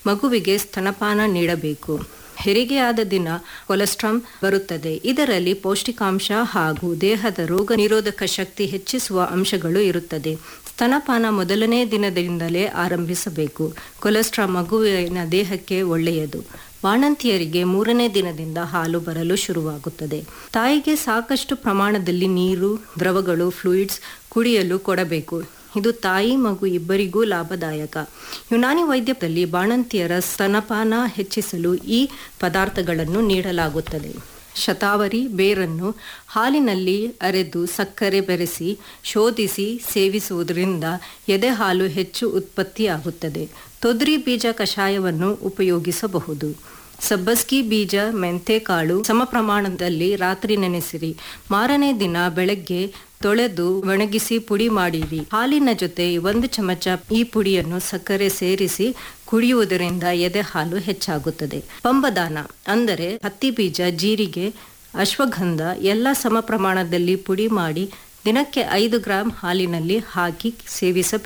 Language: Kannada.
ಮಗುವಿಗೆ ಸ್ತನಪಾನ ನೀಡಬೇಕು ಹೆರಿಗೆಯಾದ ದಿನ ಕೊಲೆಸ್ಟ್ರಾಮ್ ಬರುತ್ತದೆ ಇದರಲ್ಲಿ ಪೌಷ್ಟಿಕಾಂಶ ಹಾಗೂ ದೇಹದ ರೋಗ ನಿರೋಧಕ ಶಕ್ತಿ ಹೆಚ್ಚಿಸುವ ಅಂಶಗಳು ಇರುತ್ತದೆ ಸ್ತನಪಾನ ಮೊದಲನೇ ದಿನದಿಂದಲೇ ಆರಂಭಿಸಬೇಕು ಕೊಲೆಸ್ಟ್ರಾಲ್ ಮಗುವಿನ ದೇಹಕ್ಕೆ ಒಳ್ಳೆಯದು ಬಾಣಂತಿಯರಿಗೆ ಮೂರನೇ ದಿನದಿಂದ ಹಾಲು ಬರಲು ಶುರುವಾಗುತ್ತದೆ ತಾಯಿಗೆ ಸಾಕಷ್ಟು ಪ್ರಮಾಣದಲ್ಲಿ ನೀರು ದ್ರವಗಳು ಫ್ಲೂಯಿಡ್ಸ್ ಕುಡಿಯಲು ಕೊಡಬೇಕು ಇದು ತಾಯಿ ಮಗು ಇಬ್ಬರಿಗೂ ಲಾಭದಾಯಕ ಯುನಾನಿ ವೈದ್ಯದಲ್ಲಿ ಬಾಣಂತಿಯರ ಸ್ತನಪಾನ ಹೆಚ್ಚಿಸಲು ಈ ಪದಾರ್ಥಗಳನ್ನು ನೀಡಲಾಗುತ್ತದೆ ಶತಾವರಿ ಬೇರನ್ನು ಹಾಲಿನಲ್ಲಿ ಅರೆದು ಸಕ್ಕರೆ ಬೆರೆಸಿ ಶೋಧಿಸಿ ಸೇವಿಸುವುದರಿಂದ ಎದೆ ಹಾಲು ಹೆಚ್ಚು ಉತ್ಪತ್ತಿಯಾಗುತ್ತದೆ ತೊದ್ರಿ ಬೀಜ ಕಷಾಯವನ್ನು ಉಪಯೋಗಿಸಬಹುದು ಸಬ್ಬಸ್ಗಿ ಬೀಜ ಮೆಂತೆಕಾಳು ಸಮ ಪ್ರಮಾಣದಲ್ಲಿ ರಾತ್ರಿ ನೆನೆಸಿರಿ ಮಾರನೇ ದಿನ ಬೆಳಗ್ಗೆ ತೊಳೆದು ಒಣಗಿಸಿ ಪುಡಿ ಮಾಡಿರಿ ಹಾಲಿನ ಜೊತೆ ಒಂದು ಚಮಚ ಈ ಪುಡಿಯನ್ನು ಸಕ್ಕರೆ ಸೇರಿಸಿ ಕುಡಿಯುವುದರಿಂದ ಎದೆ ಹಾಲು ಹೆಚ್ಚಾಗುತ್ತದೆ ಪಂಬದಾನ ಅಂದರೆ ಹತ್ತಿ ಬೀಜ ಜೀರಿಗೆ ಅಶ್ವಗಂಧ ಎಲ್ಲ ಸಮ ಪ್ರಮಾಣದಲ್ಲಿ ಪುಡಿ ಮಾಡಿ ದಿನಕ್ಕೆ ಐದು ಗ್ರಾಂ ಹಾಲಿನಲ್ಲಿ ಹಾಕಿ ಸೇವಿಸಬೇಕು